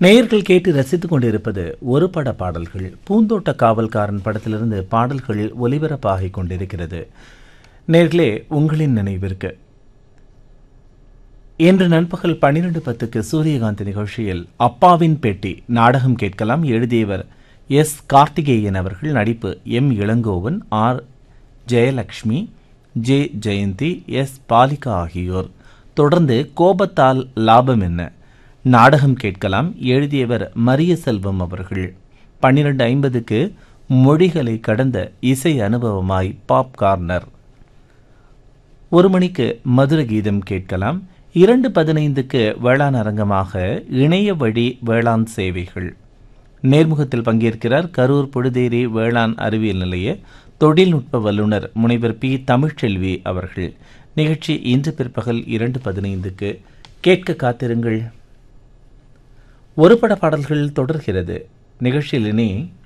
நேயர்கள் கேட்டு ரசித்துக் கொண்டிருப்பது ஒரு பட பாடல்கள் பூந்தோட்ட காவல்காரன் படத்திலிருந்து பாடல்கள் ஒலிபரப்பாகிக் கொண்டிருக்கிறது நேர்களே உங்களின் நினைவிற்கு இன்று நண்பகல் பன்னிரண்டு பத்துக்கு சூரியகாந்தி நிகழ்ச்சியில் அப்பாவின் பெட்டி நாடகம் கேட்கலாம் எழுதியவர் எஸ் கார்த்திகேயன் அவர்கள் நடிப்பு M Ilangovan R Jayalakshmi J Jayanthi S Balika ஆகியோர் தொடர்ந்து கோபத்தால் லாபம் என்ன நாடகம் கேட்கலாம் எழுதியவர் மரிய செல்வம் அவர்கள் பன்னிரண்டு ஐம்பதுக்கு மொழிகளை கடந்த இசை அனுபவமாய் பாப் கார்னர் ஒரு மணிக்கு மதுர கீதம் கேட்கலாம் இரண்டு பதினைந்துக்கு வேளாண் அரங்கமாக இணைய வழி வேளாண் சேவைகள் நேர்முகத்தில் பங்கேற்கிறார் கரூர் பொழுதேரி வேளாண் அறிவியல் நிலைய தொழில்நுட்ப வல்லுநர் முனைவர் பி தமிழ்ச்செல்வி அவர்கள் நிகழ்ச்சி இன்று பிற்பகல் இரண்டு பதினைந்துக்கு கேட்க காத்திருங்கள் ஒரு பட பாடல்கள் தொடர்கிறது நிகழ்ச்சியில் இனி